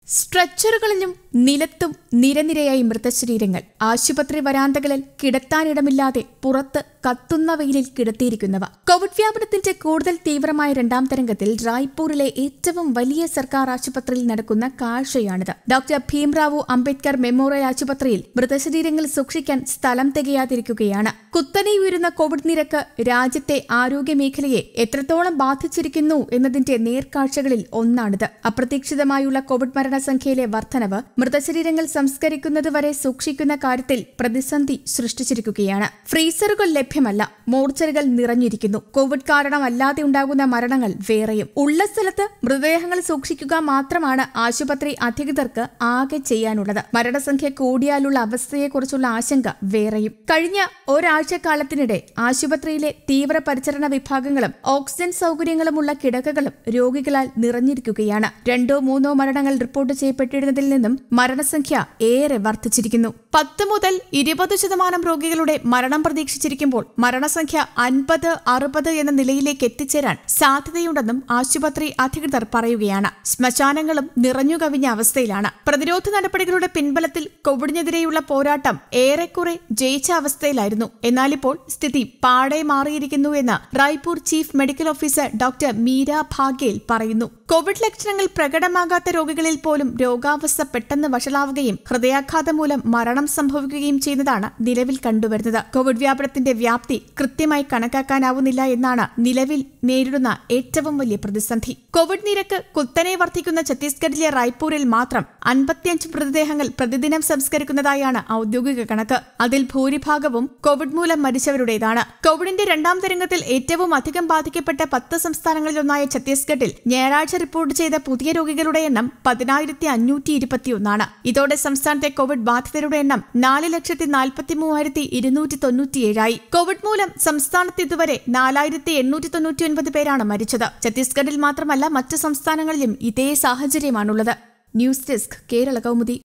സ്ട്രെച്ചറുകളിലും നിലത്തും നിരനിരയായി മൃതശരീരങ്ങൾ ആശുപത്രി വരാന്തകളിൽ കിടത്താനിടമില്ലാതെ പുറത്ത് കത്തുന്ന വെയിലിൽ കിടത്തിയിരിക്കുന്നവ കോവിഡ് വ്യാപനത്തിന്റെ കൂടുതൽ തീവ്രമായ രണ്ടാം തരംഗത്തിൽ റായ്പൂരിലെ ഏറ്റവും വലിയ സർക്കാർ ആശുപത്രിയിൽ നടക്കുന്ന കാഴ്ചയാണിത് ഡോക്ടർ ഭീംറാവു അംബേദ്കർ മെമ്മോറിയൽ ആശുപത്രിയിൽ മൃതശരീരങ്ങൾ സൂക്ഷിക്കാൻ സ്ഥലം തികയാതിരിക്കുകയാണ് കുത്തനെ ഉയരുന്ന കോവിഡ് നിരക്ക് രാജ്യത്തെ ആരോഗ്യ മേഖലയെ എത്രത്തോളം ബാധിച്ചിരിക്കുന്നു എന്നതിന്റെ നേർക്കാഴ്ചകളിൽ ഒന്നാണിത് അപ്രതീക്ഷിതമായുള്ള കോവിഡ് മരണസംഖ്യയിലെ വർധനവ് മൃതശരീരങ്ങൾ സംസ്കരിക്കുന്നതുവരെ സൂക്ഷിക്കുന്ന കാര്യത്തിൽ പ്രതിസന്ധി സൃഷ്ടിച്ചിരിക്കുകയാണ് ഫ്രീസറുകൾ ലഭ്യമല്ല മോർച്ചറികൾ നിറഞ്ഞിരിക്കുന്നു കോവിഡ് കാരണമല്ലാതെ ഉണ്ടാകുന്ന മരണങ്ങൾ വേറെയും ഉള്ള സ്ഥലത്ത് മൃതദേഹങ്ങൾ സൂക്ഷിക്കുക മാത്രമാണ് ആശുപത്രി അധികൃതർക്ക് ആകെ ചെയ്യാനുള്ളത് മരണസംഖ്യ കൂടിയാലുള്ള അവസ്ഥയെക്കുറിച്ചുള്ള ആശങ്ക വേറെയും കഴിഞ്ഞ ഒരാഴ്ചക്കാലത്തിനിടെ ആശുപത്രിയിലെ തീവ്രപരിചരണ വിഭാഗങ്ങളും ഓക്സിജൻ സൗകര്യങ്ങളുമുള്ള കിടക്കകളും രോഗികളാൽ നിറഞ്ഞിരിക്കുകയാണ് രണ്ടോ മൂന്നോ മരണങ്ങൾ റിപ്പോർട്ട് ചെയ്യപ്പെട്ടിരുന്നതിൽ നിന്നും മരണസംഖ്യ ഏറെ വർദ്ധിച്ചിരിക്കുന്നു പത്ത് മുതൽ ഇരുപത് ശതമാനം രോഗികളുടെ മരണം പ്രതീക്ഷിച്ചിരിക്കുമ്പോൾ മരണസംഖ്യ അൻപത് അറുപത് എന്ന നിലയിലേക്ക് എത്തിച്ചേരാൻ സാധ്യതയുണ്ടെന്നും ആശുപത്രി അധികൃതർ പറയുകയാണ് ശ്മശാനങ്ങളും നിറഞ്ഞു കവിഞ്ഞ അവസ്ഥയിലാണ് പ്രതിരോധ നടപടികളുടെ പിൻബലത്തിൽ കോവിഡിനെതിരെയുള്ള പോരാട്ടം ഏറെക്കുറെ ജയിച്ച അവസ്ഥയിലായിരുന്നു എന്നാലിപ്പോൾ സ്ഥിതി പാടെ മാറിയിരിക്കുന്നു എന്ന് Raipur chief medical officer doctor Meera Baghel പറയുന്നു കോവിഡ് ലക്ഷണങ്ങൾ പ്രകടമാകാത്ത രോഗികളിൽ പോലും രോഗാവസ്ഥ പെട്ടെന്ന് വഷളാവുകയും ഹൃദയാഘാതം മൂലം മരണം സംഭവിക്കുകയും ചെയ്യുന്നതാണ് നിലവിൽ കണ്ടുവരുന്നത് കോവിഡ് വ്യാപനത്തിന്റെ വ്യാപ്തി കൃത്യമായി കണക്കാക്കാനാവുന്നില്ല എന്നാണ് നിലവിൽ നേരിടുന്ന ഏറ്റവും വലിയ പ്രതിസന്ധി കോവിഡ് നിരക്ക് കുത്തനെ വർദ്ധിക്കുന്ന ഛത്തീസ്ഗഡിലെ റായ്പൂരിൽ മാത്രം അൻപത്തിയഞ്ച് മൃതദേഹങ്ങൾ പ്രതിദിനം സംസ്കരിക്കുന്നതായാണ് ഔദ്യോഗിക കണക്ക് അതിൽ ഭൂരിഭാഗവും കോവിഡ് മൂലം മരിച്ചവരുടേതാണ് കോവിഡിന്റെ രണ്ടാം തരംഗത്തിൽ ഏറ്റവും അധികം ബാധിക്കപ്പെട്ട പത്ത് സംസ്ഥാനങ്ങളിലൊന്നായ ഛത്തീസ്ഗഡിൽ ഞായറാഴ്ച റിപ്പോർട്ട് ചെയ്ത പുതിയ രോഗികളുടെ എണ്ണം പതിനായിരത്തി അഞ്ഞൂറ്റി ഇരുപത്തിയൊന്നാണ് ഇതോടെ സംസ്ഥാനത്തെ കോവിഡ് ബാധിതരുടെ എണ്ണം നാല് ലക്ഷത്തി നാൽപ്പത്തി മൂവായിരത്തി ഇരുന്നൂറ്റി തൊണ്ണൂറ്റിയേഴായി കോവിഡ് മൂലം സംസ്ഥാനത്ത് ഇതുവരെ നാലായിരത്തി എണ്ണൂറ്റി തൊണ്ണൂറ്റിയൊൻപത് പേരാണ് മരിച്ചത് ഛത്തീസ്ഗഡിൽ മാത്രമല്ല മറ്റ് സംസ്ഥാനങ്ങളിലും ഇതേ സാഹചര്യമാണുള്ളത് ന്യൂസ് ഡെസ്ക് കേരള കൗമുദി